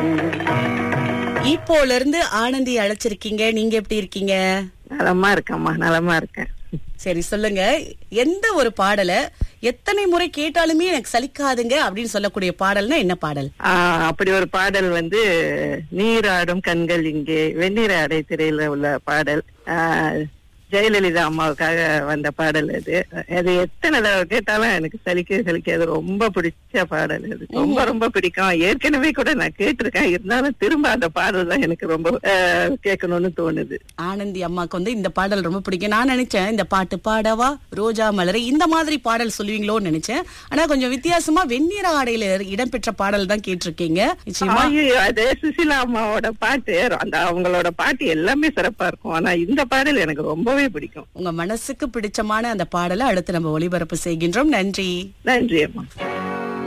இப்போல இருந்து ஆனந்தி அழைச்சிருக்கீங்க நீங்க எப்படி இருக்கீங்க நலமா இருக்கேம்மா நலமா இருக்கேன் சரி சொல்லுங்க எந்த ஒரு பாடலை எத்தனை முறை கேட்டாலுமே எனக்கு சலிக்காதுங்க அப்படின்னு சொல்லக்கூடிய பாடல்னா என்ன பாடல் ஆஹ் அப்படி ஒரு பாடல் வந்து நீராடும் கண்கள் இங்கே வெந்நீர அடை திரையில உள்ள பாடல் ஆஹ் ஜெயலலிதா அம்மாவுக்காக வந்த பாடல் அது அது எத்தனை தடவை கேட்டாலும் எனக்கு சலிக்க சலிக்காது ரொம்ப பிடிச்ச பாடல் அது ரொம்ப ரொம்ப பிடிக்கும் ஏற்கனவே கூட நான் கேட்டிருக்கேன் இருந்தாலும் திரும்ப அந்த பாடல் தான் எனக்கு ரொம்ப ஆஹ் கேட்கணும்னு தோணுது ஆனந்தி அம்மாக்கு வந்து இந்த பாடல் ரொம்ப பிடிக்கும் நான் நினைச்சேன் இந்த பாட்டு பாடவா ரோஜா மலரை இந்த மாதிரி பாடல் சொல்லுவீங்களோன்னு நினைச்சேன் ஆனா கொஞ்சம் வித்தியாசமா வெந்நீர ஆடையில இடம்பெற்ற பாடல் தான் கேட்டிருக்கீங்க நிச்சயமா ஐயோ அது சுசிலா அம்மாவோட பாட்டு அந்த அவங்களோட பாட்டு எல்லாமே சிறப்பா இருக்கும் ஆனா இந்த பாடல் எனக்கு ரொம்பவே பிடிக்கும் உங்க மனசுக்கு பிடிச்சமான அந்த பாடலை அடுத்து நம்ம ஒளிபரப்பு செய்கின்றோம் நன்றி நன்றி அம்மா